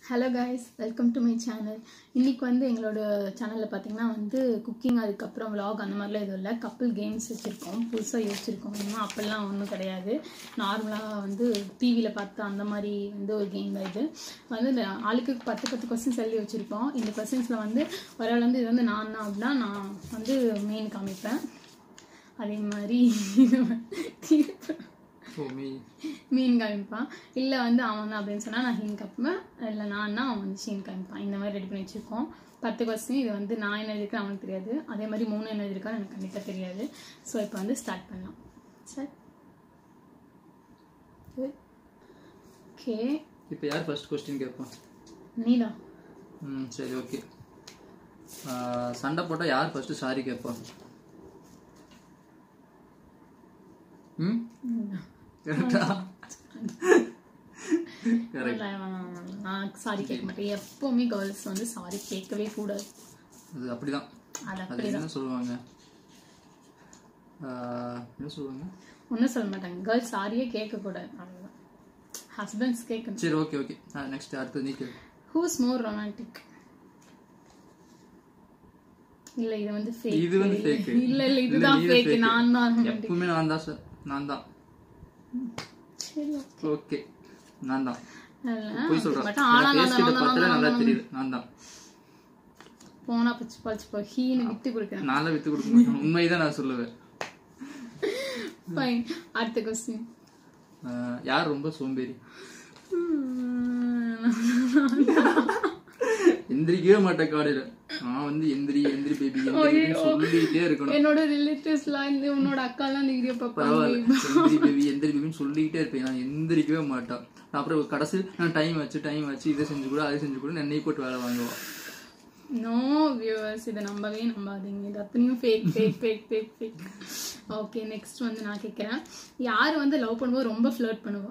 Hello guys welcome to my channel இன்னைக்கு வந்து எங்களோட சேனலில் பார்த்தீங்கன்னா வந்து குக்கிங் அதுக்கப்புறம் vlog அந்த மாதிரிலாம் எதுவும் இல்லை கப்பிள் கேம்ஸ் வச்சுருக்கோம் புதுசாக யோசிச்சிருக்கோம் இன்னும் அப்போல்லாம் ஒன்றும் கிடையாது நார்மலாக வந்து டிவியில் பார்த்து அந்த மாதிரி வந்து ஒரு கேம் தான் இது வந்து இந்த ஆளுக்கு பத்து பத்து கொஸ்டின்ஸ் எழுதி வச்சுருக்கோம் இந்த கொஸ்டின்ஸில் வந்து ஒரு ஆள் வந்து இது வந்து நான் தான் அப்படின்னா நான் வந்து மெயின் காமிப்பேன் அதே மாதிரி தீர்ப்பு ஓ மீ மீன் காமிப்பான் இல்லை வந்து அவன் தான் அப்படின்னு சொன்னால் நான் ஹீன் காமிப்பேன் இல்லை நான் அவன் வந்து ஷீன் காமிப்பான் இந்த மாதிரி ரெடி பண்ணி வச்சுருக்கோம் பத்து கொஸ்டின் இது வந்து நான் என்ன எழுதிருக்கேன் அவனுக்கு தெரியாது அதே மாதிரி மூணு என்ன எழுதிருக்கான்னு எனக்கு கண்டிப்பாக தெரியாது ஸோ இப்போ வந்து ஸ்டார்ட் பண்ணலாம் சார் ஓகே இப்போ யார் ஃபர்ஸ்ட் கொஸ்டின் கேட்போம் நீலா ம் சரி ஓகே சண்டை போட்டால் யார் ஃபர்ஸ்ட் சாரி கேட்போம் ம் கரெக்டா கரெக்ட் நான் சாரி கேட்க மாட்டேன் எப்போவுமே கேர்ள்ஸ் வந்து சாரி கேட்கவே கூடாது அது அப்படிதான் அது அது அப்படி என்ன சொல்லுவாங்க ஆஹ், என்ன சொல்லுவாங்க ஒன்றும் சொல்ல மாட்டாங்க கேர்ள்ஸ் சாரியே கேட்கக்கூடாது அவ்வளோதான் ஹஸ்பண்ட்ஸ் கேட்கணும் சரி ஓகே ஓகே நெக்ஸ்ட் அடுத்து நீ கேளு ஹூஸ் மோர் ரொமான்டிக் இல்ல இது வந்து fake. இது வந்து fake. இல்ல இல்ல இதுதான் இல்ல, இது fake fake. நான் தான் romantic. எப்பவுமே நான் தான் சார் நான் தான் சரி ஓகே நான் தான் இல்ல, போய் சொல்றேன் but ஆனா நான் ஃபேஸ் கிட்ட தான் பார்த்தாலே நான் நல்லா தான் தெரியுது நான் தான் போனா பச்சு பச்சு போ ஹீனு விட்டு கொடுக்குறேன் நான்லாம் வித்து கொடுக்க மாட்டேன் உண்மைதான் நான் சொல்லுவேன் ஃபைன் அடுத்த கொஸ்டின் ஆஹ், யார் ரொம்ப சோம்பேறி எந்திரிக்கவே மாட்டேன் காலையில நான் வந்து எந்திரி எந்திரி பேபி எந்திரி சொல்லிட்டே இருக்கணும் என்னோட ரிலேட்டிவ்ஸ்லாம் இந்த உன்னோட அக்காலாம் இந்த வீடியோ பார்ப்பாங்க பரவாயில்ல எந்திரி பேபி எந்திரி பேபின்னு சொல்லிக்கிட்டே இருப்பேன் நான் எந்திரிக்கவே மாட்டேன் நான் அப்புறம் கடைசி நான் டைம் வச்சு டைம் வச்சு இதை செஞ்சு கூட அதை செஞ்சு கூட என்னை போட்டு வேலை வாங்குவான் நோ வியூவர்ஸ் இதை நம்பவே நம்பாதீங்க இது அத்தனையும் fake fake fake fake fake okay next வந்து நான் கேட்குறேன் யார் வந்து லவ் பண்ணும்போது ரொம்ப ஃப்ளர்ட் பண்ணுவா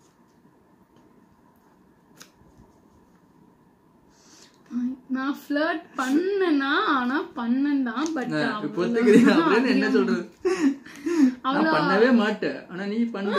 நான் ஃப்ளர்ட் பண்ணனா ஆனா பண்ணேன் தான் பட் இப்போ ஒத்துக்கிறீங்க அப்படின்னு என்ன சொல்றது நான் பண்ணவே மாட்டேன் ஆனா நீ பண்ற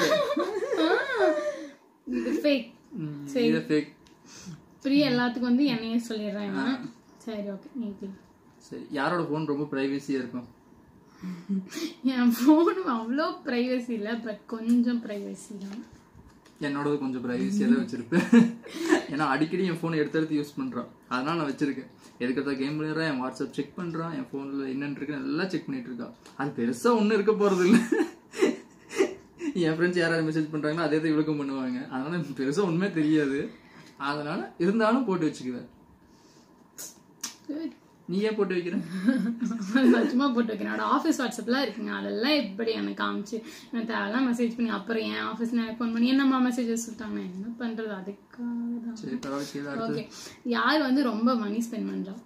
இது ஃபேக் ம், இதை fake. பிரியா எல்லாத்துக்கும் வந்து என்னையே சொல்லிடுறாங்க சரி ஓகே நீ கேளு. சரி யாரோட போன் ரொம்ப பிரைவசியா இருக்கும் என் ஃபோன் அவ்வளோ ப்ரைவசி இல்லை பட் கொஞ்சம் ப்ரைவசி தான் என்னோடது கொஞ்சம் பிரைவசியாக தான் வச்சிருப்பேன் ஏன்னா அடிக்கடி என் ஃபோனை எடுத்து எடுத்து யூஸ் பண்றான் அதனால நான் வச்சிருக்கேன் எதுக்கு கேம் விளையாடுறேன் என் வாட்ஸ்அப் செக் பண்றான் என் ஃபோனில் என்னென்னு இருக்கு எல்லாம் செக் பண்ணிட்டு இருக்கான் அது பெருசா ஒன்றும் இருக்க போறது இல்லை என் ஃப்ரெண்ட்ஸ் யாராவது மெசேஜ் பண்றாங்களோ அதே தான் இவளுக்கும் பண்ணுவாங்க அதனால எனக்கு பெருசா உண்மை தெரியாது அதனால இருந்தாலும் போட்டு வச்சுக்குவேன் Good. நீ ஏன் போட்டு வைக்கிற நான் சும்மா போட்டு வைக்கிறேன் என்னோட ஆஃபீஸ் வாட்ஸ்அப்லாம் இருக்குங்க அதெல்லாம் எப்படி எனக்கு காமிச்சு எனக்கு தேவையெல்லாம் மெசேஜ் பண்ணி அப்புறம் என் ஆஃபீஸ்ல எனக்கு ஃபோன் பண்ணி என்னம்மா மெசேஜஸ் சொல்லிட்டாங்க நான் என்ன பண்றது அதுக்காக தான் சரி பரவாயில்ல கீழே அடுத்து ஓகே யார் வந்து ரொம்ப மணி ஸ்பெண்ட் பண்றா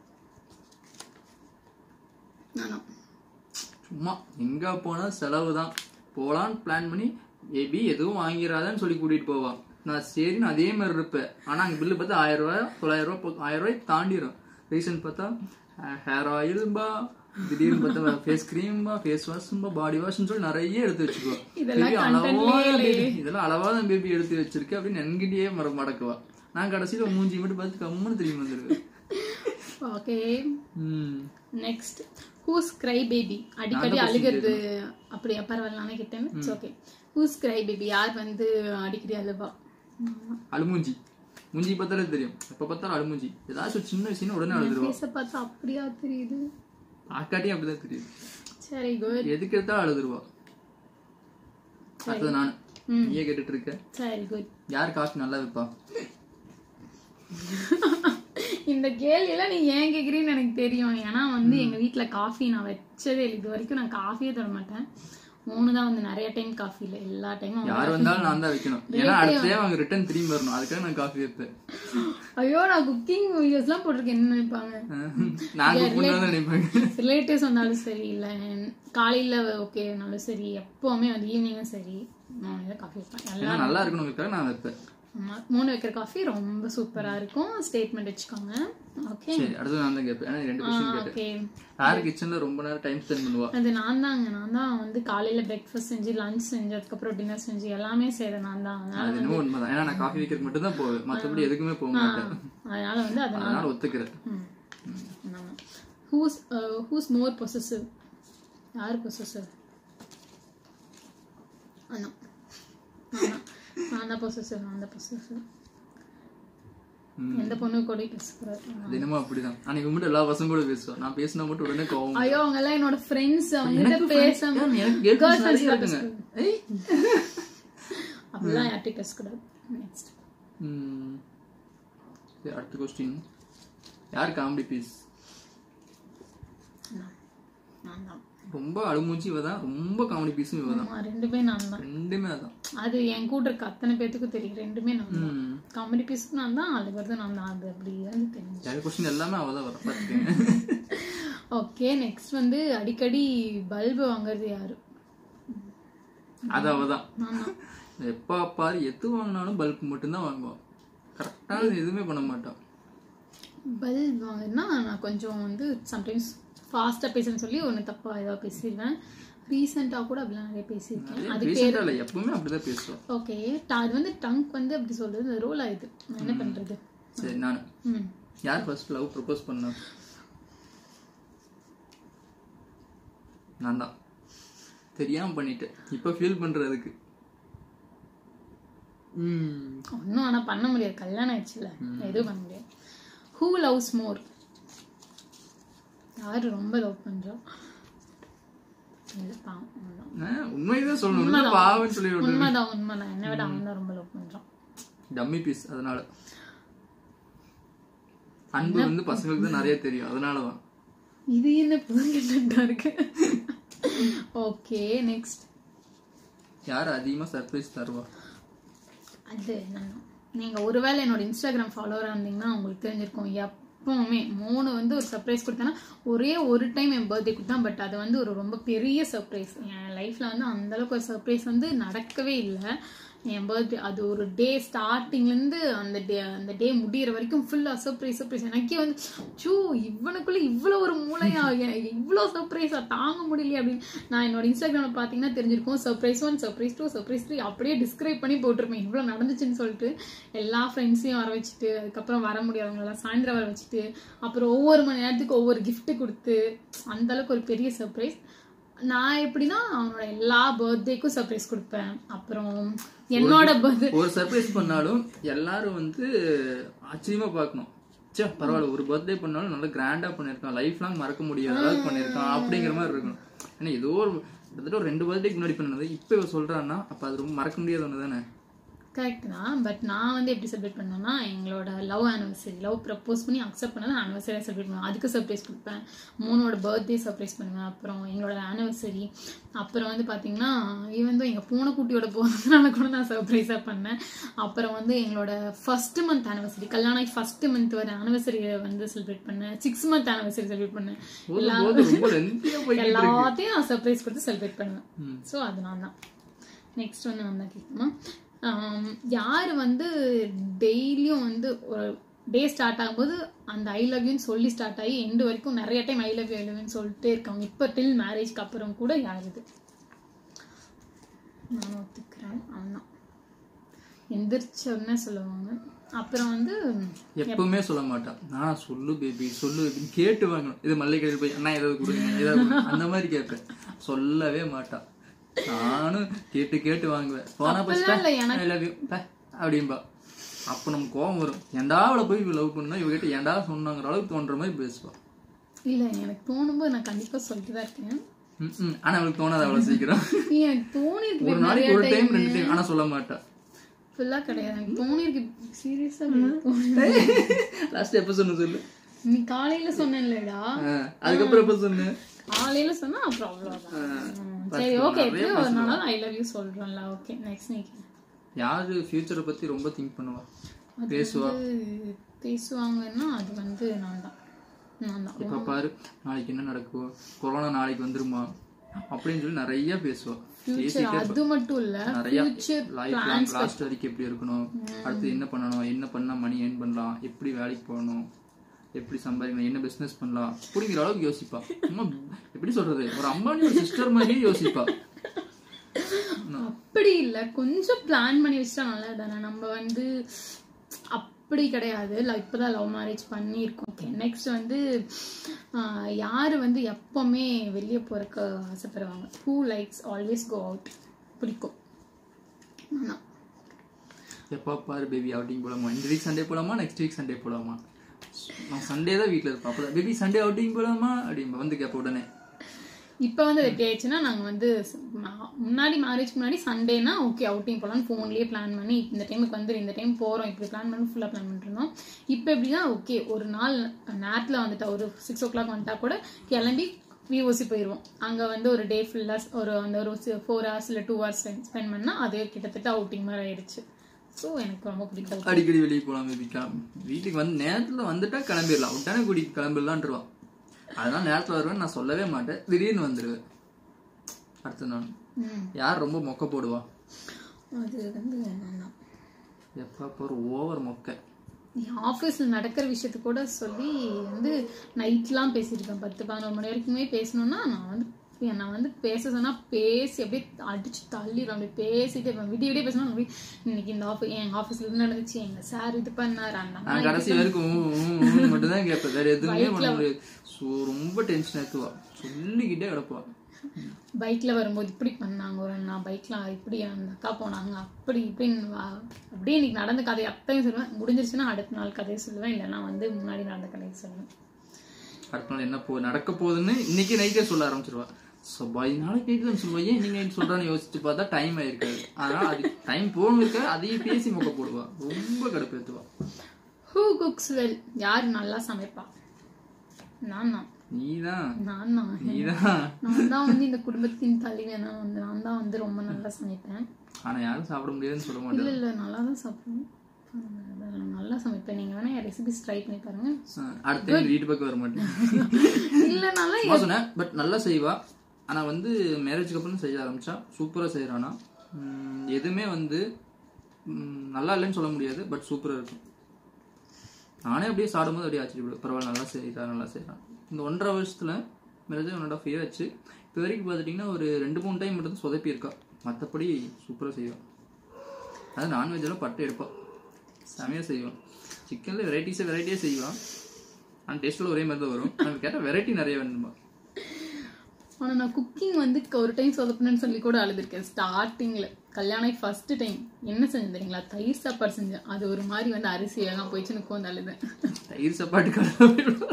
நானா சும்மா எங்க போனா செலவு தான் போலான்னு பிளான் பண்ணி ஏபி எதுவும் வாங்கிடாதன்னு சொல்லி கூட்டிட்டு போவான் நான் சரின்னு அதே மாதிரி இருப்பேன் ஆனா அங்க பில்லு பார்த்தா ஆயிரம் ரூபாய் தொள்ளாயிரம் ரூபாய் போ- ஆயிரம் ரூபாய் தாண்டிடும் ரீசன் பார்த்தா ஹேர் ஆயில்பா திடீர்னு பார்த்தா ஃபேஸ் கிரீம்பா ஃபேஸ் வாஷ்பா பாடி வாஷ்னு சொல்லி நிறைய எடுத்து வச்சுக்குவா இதெல்லாம் Baby, contentலயே அளவா இல்லையே. baby, இதெல்லாம் அளவா தான் பேபி எடுத்து வச்சிருக்கேன் அப்படின்னு என்கிட்டயே மர மடக்குவா நான் கடைசியில மூஞ்சி மட்டும் பார்த்து கம்முன்னு திரும்பி வந்துருவேன் ஓகே ம் நெக்ஸ்ட் ஹூஸ் கிரை பேபி அடிக்கடி அழுகிறது அப்படியா பரவாயில்ல நானே கேட்டேன் ஓகே ஹூஸ் கிரை பேபி யார் வந்து அடிக்கடி அழுவா அழுமூஞ்சி மூஞ்சி பார்த்தாலே தெரியும் எப்ப பார்த்தாலும் அழுமூஞ்சி ஏதாச்சும் ஒரு சின்ன விஷயம் உடனே அழுதுருவோம் ஃபேஸை பார்த்தா அப்படியா தெரியுது ஆக்காட்டியும் அப்படிதான் தெரியும் சரி குட் எதுக்கு எடுத்தாலும் அழுதுருவா அடுத்தது நான் நீயே கேட்டுட்டு இருக்க சரி குட் யார் காஃபி நல்லா வைப்பா இந்த கேள்வியெல்லாம் நீ ஏன் கேக்குறீன்னு எனக்கு தெரியும் ஏன்னா வந்து எங்க வீட்ல காஃபி நான் வச்சதே இல்லை இது வரைக்கும் நான் காஃபியே தர மாட்டேன் மூணு தான் வந்து நிறைய டைம் காஃபி இல்லை எல்லா டைமும் யார் வந்தாலும் நான் தான் வைக்கணும் ஏன்னா அடுத்த அவங்க ரிட்டர்ன் திரும்பி வரணும் அதுக்காக நான் காஃபி வைப்பேன் ஐயோ நான் குக்கிங் வீடியோஸ்லாம் போட்டிருக்கேன் என்ன நினைப்பாங்க நான் குக் பண்ணா தான் நினைப்பாங்க ரிலேட்டிவ்ஸ் வந்தாலும் சரி இல்லை காலையில் ஓகேனாலும் சரி எப்போவுமே வந்து ஈவினிங்கும் சரி நான் காஃபி வைப்பேன் ஏன்னா நல்லா இருக்கணுங்கிறதுக்காக நான் வைப்பேன் ஆமா மூணு வைக்கிற காஃபி ரொம்ப சூப்பரா இருக்கும் ஸ்டேட்மெண்ட் வச்சுக்கோங்க ஓகே சரி அடுத்து நான் தான் கேட்பேன் ஏன்னா நீ ரெண்டு கொஸ்டின் கேட்டேன் ஓகே யார் கிச்சன்ல ரொம்ப நேரம் டைம் ஸ்பெண்ட் பண்ணுவா அது நான் தாங்க நான் தான் வந்து காலையில பிரேக்ஃபாஸ்ட் செஞ்சு லஞ்ச் செஞ்சு அதுக்கப்புறம் டின்னர் செஞ்சு எல்லாமே செய்யறேன் நான் தான் அதனால அது என்னமோ உண்மைதான் ஏன்னா நான் காஃபி வைக்கிறதுக்கு மட்டும் தான் போவேன் மற்றபடி எதுக்குமே போக மாட்டேன் அதனால வந்து அது அதனால ஒத்துக்கிறேன் ஹூஸ் ஹூஸ் மோர் பொசசிவ் யார் பொசசிவ் அண்ணா நான் தான் பொசசிவ் நான் தான் பொசசிவ் எந்த பொண்ணு கூட பேசுகிறார் அது என்னமோ அப்படிதான் அன்னைக்கு மட்டும் எல்லா பசங்க கூட பேசுவேன் நான் பேசினா மட்டும் உடனே கோவம் ஐயோ அவங்க எல்லாம் என்னோட ஃப்ரெண்ட்ஸ் அவங்ககிட்ட பேசாம ஏன் எனக்கு கேர்ள் Girl ஃப்ரெண்ட்ஸ் நிறைய friends இருக்குங்க ஏய் அப்படிலாம் யார்ட்டையும் பேசக்கூடாது நெக்ஸ்ட் ம். சரி அடுத்த கொஸ்டின் யார் காமெடி பீஸ் நான் தான் ரொம்ப அழுமூச்சி இவ தான் ரொம்ப காமெடி பீஸும் இவ தான் ஆமா, ரெண்டுமே நான் தான் ரெண்டுமே அதான் அது என் கூட இருக்க அத்தனை பேத்துக்கும் தெரியும் ரெண்டுமே நான் தான் ம். காமெடி பீஸுக்கு நான் தான் அழுகிறது நான் தான் அது அப்படி வந்து தெரிஞ்சு யார் கொஸ்டின் எல்லாமே அவ தான் வர பார்த்துக்கேன் ஓகே நெக்ஸ்ட் வந்து அடிக்கடி பல்பு வாங்குறது யாரு அது அவ தான் நான் தான் எப்போ பாரு எது வாங்கினாலும் பல்ப் மட்டும்தான் வாங்குவான் கரெக்டாக எதுவுமே பண்ண மாட்டான் பல்ப் வாங்கினா நான் கொஞ்சம் வந்து சம்டைம்ஸ் ஃபாஸ்ட்டாக பேசுறேன்னு சொல்லி ஒன்று தப்பாக ஏதாவது பேசிடுவேன் ரீசெண்டாக கூட அப்படிலாம் நிறைய பேசியிருக்கேன் அது ரீசெண்டாக இல்லை எப்பவுமே அப்படிதான் பேசுவான் ஓகே அது வந்து டங்க் வந்து அப்படி சொல்றது ரோல் ஆயிடுது நான் என்ன பண்றது சரி நான் ம் யார் ஃபர்ஸ்ட் லவ் ப்ரப்போஸ் பண்ணா நான் தான் தெரியாம பண்ணிட்டேன் இப்போ ஃபீல் பண்றதுக்கு ம் ஒன்றும் ஆனால் பண்ண முடியாது கல்யாணம் ஆயிடுச்சுல எதுவும் பண்ண முடியாது ஹூ லவ்ஸ் மோர் யாரு ரொம்ப லவ் பண்றா இல்ல, பாவம், அவன்தான். நான் உண்மைதான் சொல்லணும் உண்மை பாவன்னு சொல்லி விடுறது உண்மைதான் உண்மைதான் என்னை விட அவன் தான் ரொம்ப லவ் பண்றான் டம்மி பீஸ் அதனால அன்பு வந்து பசங்களுக்கு தான் நிறைய தெரியும் அதனாலதான் இது என்ன புதுங்கிட்டா இருக்கு ஓகே நெக்ஸ்ட் யார் அதிகமா சர்ப்ரைஸ் தருவா அது நான் நீங்க ஒருவேளை என்னோட இன்ஸ்டாகிராம் ஃபாலோவரா இருந்தீங்கன்னா உங்களுக்கு தெரிஞ்சிருக்கும் எப்பவுமே மூணு வந்து ஒரு சர்ப்ரைஸ் கொடுத்தேன்னா ஒரே ஒரு டைம் என் பர்த்டே கொடுத்தேன் பட் அது வந்து ஒரு ரொம்ப பெரிய சர்ப்ரைஸ் என் லைஃப்ல வந்து அந்த அளவுக்கு ஒரு சர்ப்ரைஸ் வந்து நடக்கவே இல்லை என் பர்த்டே அது ஒரு டே ஸ்டார்டிங்லேருந்து அந்த டே அந்த டே முடியிற வரைக்கும் ஃபுல்லாக சர்ப்ரைஸ் சர்ப்ரைஸ் எனக்கே வந்து சூ இவனுக்குள்ள இவ்வளோ ஒரு மூளையா எனக்கு இவ்வளோ சர்ப்ரைஸாக தாங்க முடியலையே அப்படின்னு நான் என்னோட இன்ஸ்டாகிராமில் பார்த்தீங்கன்னா தெரிஞ்சிருக்கும் surprise one surprise two surprise three அப்படியே டிஸ்கிரைப் பண்ணி போட்டிருப்பேன் இவ்வளோ நடந்துச்சுன்னு சொல்லிட்டு எல்லா ஃப்ரெண்ட்ஸையும் வர வச்சுட்டு அதுக்கப்புறம் வர முடியாதவங்களெல்லாம் சாயந்தரம் வர வச்சுட்டு அப்புறம் ஒவ்வொரு மணி நேரத்துக்கு ஒவ்வொரு gift கொடுத்து அந்த அளவுக்கு ஒரு பெரிய சர்ப்ரைஸ் நான் எப்படின்னா அவனோட எல்லா பர்த்டேக்கும் சர்ப்ரைஸ் கொடுப்பேன் அப்புறம் என்னோட பர்த்டே ஒரு சர்ப்ரைஸ் பண்ணாலும் எல்லாரும் வந்து ஆச்சரியமா பார்க்கணும் சே பரவாயில்ல ஒரு பர்த்டே பண்ணாலும் நல்லா கிராண்டா பண்ணிருக்கான் லைஃப் லாங் மறக்க முடியாத அளவுக்கு பண்ணிருக்கான் அப்படிங்கிற மாதிரி இருக்கணும் ஏன்னா ஏதோ ஒரு கிட்டத்தட்ட ஒரு ரெண்டு பர்த்டேக்கு முன்னாடி பண்ணது இப்போ இவ சொல்றான்னா அப்ப அது ரொம்ப மறக்க முடியாத ஒன்று தானே கரெக்ட் தான் பட் நான் வந்து எப்படி செலிப்ரேட் பண்ணேன்னா எங்களோட லவ் ஆனிவர்சரி லவ் ப்ரப்போஸ் பண்ணி அக்செப்ட் பண்ணது ஆனிவர்சரியாக செலிப்ரேட் பண்ணுவேன் அதுக்கு சர்ப்ரைஸ் கொடுப்பேன் மூணோட பர்த்டே சர்ப்ரைஸ் பண்ணுவேன் அப்புறம் எங்களோட ஆனிவர்சரி அப்புறம் வந்து பார்த்தீங்கன்னா ஈவன் எங்கள் பூனைக்குட்டியோட போகிறதுனால கூட நான் சர்ப்ரைஸாக பண்ணேன் அப்புறம் வந்து எங்களோட ஃபர்ஸ்ட் மந்த் ஆனிவர்சரி கல்யாணம் ஆகி ஃபர்ஸ்ட் மந்த் வர ஆனிவர்சரியை வந்து செலிப்ரேட் பண்ணேன் சிக்ஸ் மந்த் ஆனிவர்சரி செலிப்ரேட் பண்ணேன் போதும் போது ரொம்ப லென்த்தியா போய் எல்லாத்தையும் நான் சர்ப்ரைஸ் கொடுத்து செலிப்ரேட் பண்ணுவேன் ஸோ அது நான் தான் நெக்ஸ்ட் வந்து நான் தான் கேட்கணுமா யார் வந்து டெய்லியும் வந்து ஒரு டே ஸ்டார்ட் ஆகும்போது அந்த ஐ லவ் யூன்னு சொல்லி ஸ்டார்ட் ஆகி எண்டு வரைக்கும் நிறைய time I love you I லவ்யூன்னு சொல்லிட்டே இருக்காங்க இப்போ டில் மேரேஜ்க்கு அப்புறம் கூட யார் இது நான் ஒத்துக்கிறேன் அவன் எந்திரிச்ச உடனே சொல்லுவாங்க அப்புறம் வந்து எப்பவுமே சொல்ல மாட்டான் நான் சொல்லு பேபி சொல்லு பேபின்னு கேட்டு வாங்கணும் இது மல்லிகை கடையில் போய் அண்ணா ஏதாவது கொடுங்க ஏதாவது கொடுங்க. அந்த மாதிரி கேட்பேன் சொல்லவே மாட்டான் நானும் கேட்டு கேட்டு வாங்குவேன் போனா அப்பெல்லாம் இல்லை எனக்கு ஐ லவ் யூ அப்படின்பா அப்ப நமக்கு கோவம் வரும் ஏன்டா அவளை போய் லவ் பண்ணா இவகிட்ட ஏன்டா சொன்னாங்கிற அளவுக்கு தோன்ற மாதிரி பேசுவா இல்லை எனக்கு தோணும்போது நான் கண்டிப்பாக சொல்லிட்டு தான் இருக்கேன் ம், ம். ஆனா அவளுக்கு தோணாது அவ்வளவு சீக்கிரம் எனக்கு தோணிருக்கு ஒரு நாளைக்கு ஒரு டைம் ரெண்டு டைம் ஆனா சொல்ல மாட்டா ஃபுல்லாக கிடையாது எனக்கு தோணிருக்கு சீரியஸாக தோணி லாஸ்ட் எப்ப சொன்ன சொல்லு நீ காலையில சொன்னேன்லடா ஆ, அதுக்கப்புறம் எப்ப சொன்ன காலையில சொன்னா அப்புறம் அவ்வளவுதான் ம், சரி ஓகே எப்படி ஒரு நாள் ஐ லவ் யூ சொல்றேன்ல ஓகே நெக்ஸ்ட் நீ யாரு ஃபியூச்சரை பத்தி ரொம்ப திங்க் பண்ணுவா பேசுவா பேசுவாங்கன்னா அது வந்து நான் தான் நான் தான் இப்ப பாரு நாளைக்கு என்ன நடக்கும் கொரோனா நாளைக்கு வந்துருமா அப்படின்னு சொல்லி நிறைய பேசுவா ஃபியூச்சர் பேசிட்டே அது மட்டும் இல்ல நிறைய ஃபியூச்சர் லைஃப் லாங் லாஸ்ட் வரைக்கும் எப்படி இருக்கணும் அடுத்து என்ன பண்ணணும் என்ன பண்ணா மணி ஏர்ன் பண்ணலாம் எப்படி வேலைக்கு போகணும் எப்படி சம்பாதிக்கணும் என்ன பிசினஸ் பண்ணலாம் அப்படிங்கிற அளவுக்கு யோசிப்பா சும்மா எப்படி சொல்றது ஒரு அம்மானி சிஸ்டர் மாதிரியே யோசிப்பா அப்படி இல்ல கொஞ்சம் பிளான் பண்ணி வச்சா நல்லா தானே நம்ம வந்து அப்படி கிடையாது ல- இப்பதான் லவ் மேரேஜ் பண்ணியிருக்கோம் ஓகே நெக்ஸ்ட் வந்து ஆஹ், யாரு வந்து எப்பவுமே வெளியே போறதுக்கு ஆசைப்படுவாங்க who likes always go out பிடிக்கும் ஆனா, எப்போ பாரு பேபி அவுட்டிங் போலாமா இந்த வீக் சண்டே போலாமா நெக்ஸ்ட் வீக் சண்டே போலாமா நான் சண்டே தான் வீட்டில் இருப்பேன் அப்போ பேபி சண்டே அவுட்டிங் போலாமா அப்படிம்பா வந்து கேட்ப உடனே இப்ப வந்து எப்படி ஆயிடுச்சுன்னா நாங்க வந்து ஸ்- மா- முன்னாடி மேரேஜ் முன்னாடி சண்டேனா ஓகே அவுட்டிங் போகலாம் ஃபோன்லயே பிளான் பண்ணி இந்த டைமுக்கு வந்து இந்த டைம் போறோம் இப்படி பிளான் பண்ணி ஃபுல்லா பிளான் பண்ணிட்டு இருந்தோம் இப்போ எப்படின்னா ஓகே ஒரு நாள் நேரத்துல வந்துட்டா ஒரு சிக்ஸ் ஓ கிளாக் வந்துட்டா கூட கிளம்பி விஓசி போயிடுவோம் அங்க வந்து ஒரு டே ஃபுல்லா ஒரு அந்த ஒரு ஃபோர் ஹவர்ஸ் இல்ல டூ ஹவர்ஸ் ஸ்பெண்ட் பண்ணா அது கிட்டத்தட்ட அவுட்டிங் மாதிரி ஆயிடுச்சு ஸோ எனக்கு ரொம்ப பிடிக்கும் அடிக்கடி வெளியே போகலாம் பேபி கிளம்பி வீட்டுக்கு வந்து நேரத்தில் வந்துட்டா கிளம்பிடலாம் உடனே கூடி கிளம்பிடலான்ருவான் அதனால நேரத்தில் வருவேன் நான் சொல்லவே மாட்டேன் திடீர்னு வந்துடுவேன் அடுத்த நாள் ம். யார் ரொம்ப மொக்க போடுவா அது வந்து நான் எப்போ பாரு ஓவர் மொக்க ஆஃபீஸ்ல நடக்கிற விஷயத்த கூட சொல்லி வந்து நைட்லாம் பேசியிருக்கேன் பத்து பதினோரு மணி வரைக்குமே பேசணும்னா நான் வந்து நான் வந்து பேச சொன்னா பேசி அப்படியே அடிச்சு தள்ளிடும் அப்படியே பேசிட்டே இருப்பேன் விடிய விடிய பேசணும் அப்படியே இன்னைக்கு இந்த ஆஃபீஸ் எங்க ஆஃபீஸ்ல இது நடந்துச்சு எங்க சார் இது பண்ணாரு அந்த அண்ணா நான் கடைசி வரைக்கும் ஊ, ஊ, ஊன்னு மட்டும்தான் கேட்பேன் வேற எதுவுமே பண்ண முடியாது ஸோ ரொம்ப டென்ஷன் ஏற்றுவா சொல்லிக்கிட்டே கிடப்பா பைக்ல வரும்போது இப்படி பண்ணாங்க ஒரு அண்ணா பைக்ல இப்படி அந்த அக்கா போனாங்க அப்படி இப்படின்னு வா- அப்படியே இன்னைக்கு நடந்த கதையை அப்பயும் சொல்லுவேன் முடிஞ்சிருச்சுன்னா அடுத்த நாள் கதையை சொல்லுவேன் இல்லைன்னா வந்து முன்னாடி நடந்த கதையை சொல்லுவேன் அடுத்த நாள் என்ன போ நடக்க போகுதுன்னு இன்னைக்கு நைட்டே சொல்ல ஆரம்பிச்சிருவா ஸோ பாய் நாளைக்கு கேட்குதுன்னு சொல்லுவா ஏன் நீங்க நைட் சொல்றான்னு யோசிச்சு பார்த்தா டைம் ஆயிருக்காது அதனால அது டைம் போகணும் இருக்க அதையும் பேசி மொக்க போடுவா ரொம்ப கடுப்பேத்துவா ஹூ குக்ஸ் வெல் யார் நல்லா சமைப்பா நான் தான் நீதான் நான் தான் நீதான் நான் தான் வந்து இந்த குடும்பத்தின் தலைவி நான் வந்து நான் தான் வந்து ரொம்ப நல்லா சமைப்பேன் ஆனா யாரும் சாப்பிட முடியாதுன்னு சொல்ல மாட்டேன் இல்ல இல்ல நல்லா தான் சாப்பிடுவேன் நான் நல்லா சமைப்பேன் நீங்க வேணா என் ரெசிபிஸ் ட்ரை பண்ணி பாருங்க அடுத்த டைம் வீட்டு பக்கம் வர மாட்டேன் இல்ல நல்லா சும்மா சொன்னேன் பட் நல்லா செய்வா ஆனா வந்து மேரேஜ்க்கு அப்புறம் செய்ய ஆரம்பிச்சா சூப்பரா செய்யறானா எதுவுமே வந்து ம், நல்லா இல்லைன்னு சொல்ல முடியாது பட் சூப்பரா இருக்கும் நானே அப்படியே சாப்பிடும்போது அப்படியே ஆச்சரியப்படுவேன் பரவாயில்ல நல்லா செய்யறா நல்லா செய்யறான் இந்த ஒன்றரை வருஷத்துல marriage one and half year ஆச்சு இப்போ வரைக்கும் பார்த்துட்டிங்கன்னா ஒரு ரெண்டு மூணு டைம் மட்டும் தான் சொதப்பி இருக்கா மற்றபடி சூப்பராக செய்வான் அது நான்வெஜ்ஜெல்லாம் பட்டு எடுப்பான் செமையாக செய்வான் சிக்கனில் வெரைட்டிஸே வெரைட்டியாக செய்வான் ஆனால் டேஸ்ட்டில் ஒரே மாதிரி தான் வரும் நம்ம கேட்டால் வெரைட்டி நிறைய வேணுமா ஆனா நான் குக்கிங் வந்து ஒரு டைம் சொதப்பினேன்னு சொல்லி கூட அழுதுருக்கேன் ஸ்டார்டிங்ல கல்யாணம் ஃபர்ஸ்ட் டைம் என்ன செஞ்சேன் தெரியுங்களா தயிர் சாப்பாடு செஞ்சேன் அது ஒரு மாதிரி வந்து அரிசி எல்லாம் போயிடுச்சுன்னு உட்காந்து அழுதேன் தயிர் சாப்பாட்டு கடை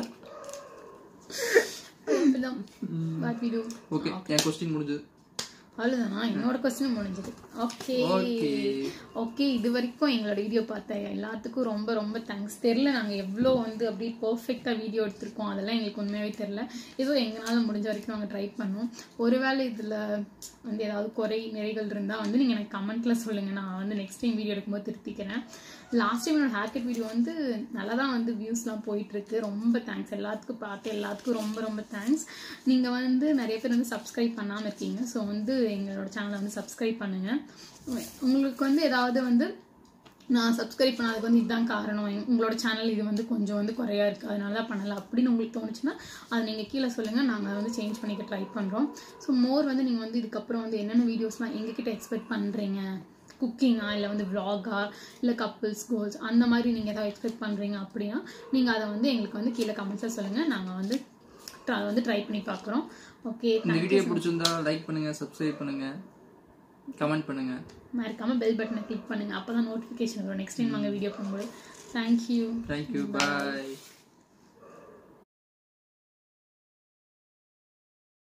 அப்படிதான் What we do. ஓகே என் கொஸ்டின் முடிஞ்சது அவ்வளவுதானா என்னோட கொஸ்டின் முடிஞ்சது ஓகே ஓகே ஓகே இது வரைக்கும் எங்களோட வீடியோ பார்த்த எல்லாத்துக்கும் ரொம்ப ரொம்ப தேங்க்ஸ் தெரில நாங்கள் எவ்வளோ வந்து அப்படியே பர்ஃபெக்டாக வீடியோ எடுத்திருக்கோம் அதெல்லாம் எங்களுக்கு உண்மையாகவே தெரில ஏதோ எங்களால் முடிஞ்ச வரைக்கும் நாங்கள் ட்ரை பண்ணோம் ஒருவேளை இதில் வந்து ஏதாவது குறை நிறைகள் இருந்தால் வந்து நீங்கள் எனக்கு கமெண்ட்டில் சொல்லுங்கள் நான் வந்து நெக்ஸ்ட் டைம் வீடியோ எடுக்கும்போது திருத்திக்கிறேன் லாஸ்ட் டைம் என்னோட ஹேர் கட் வீடியோ வந்து நல்லா தான் வந்து வியூஸ்லாம் போயிட்டுருக்கு ரொம்ப தேங்க்ஸ் எல்லாத்துக்கும் பார்த்து எல்லாத்துக்கும் ரொம்ப ரொம்ப தேங்க்ஸ் நீங்கள் வந்து நிறைய பேர் வந்து சப்ஸ்கிரைப் பண்ணாமல் இருக்கீங்க ஸோ வந்து எங்களோட சேனலை வந்து சப்ஸ்கிரைப் பண்ணுங்கள் உங்களுக்கு வந்து ஏதாவது வந்து நான் சப்ஸ்கிரைப் பண்ணாததுக்கு வந்து இதுதான் காரணம் எங்க- உங்களோட சேனல் இது வந்து கொஞ்சம் வந்து குறையா இருக்கு அதனால தான் பண்ணல அப்படின்னு உங்களுக்கு தோணுச்சுன்னா அதை நீங்கள் கீழே சொல்லுங்கள் நாங்கள் வந்து சேஞ்ச் பண்ணிக்க ட்ரை பண்ணுறோம் ஸோ மோர் வந்து நீங்கள் வந்து இதுக்கப்புறம் வந்து என்னென்ன வீடியோஸ்லாம் எங்ககிட்ட எக்ஸ்பெக்ட் பண்ணுறீங்க குக்கிங்கா இல்லை வந்து vlog-ஆ இல்லை கப்புள்ஸ் கோல்ஸ் அந்த மாதிரி நீங்கள் ஏதாவது எக்ஸ்பெக்ட் பண்ணுறீங்க அப்படின்னா நீங்கள் அதை வந்து எங்களுக்கு வந்து கீழே கமெண்ட்ஸில் சொல்லுங்கள் நாங்கள் வந்து try- வந்து ட்ரை பண்ணி பார்க்குறோம் ஓகே இந்த வீடியோ பிடிச்சிருந்தா லைக் பண்ணுங்க சப்ஸ்கிரைப் பண்ணுங்க கமெண்ட் பண்ணுங்க மறக்காம பெல் பட்டனை கிளிக் பண்ணுங்க அப்பதான் நோட்டிஃபிகேஷன் வரும் நெக்ஸ்ட் டைம் நாங்கள் வீடியோ பண்ணும்போது தேங்க்யூ தேங்க்யூ பாய்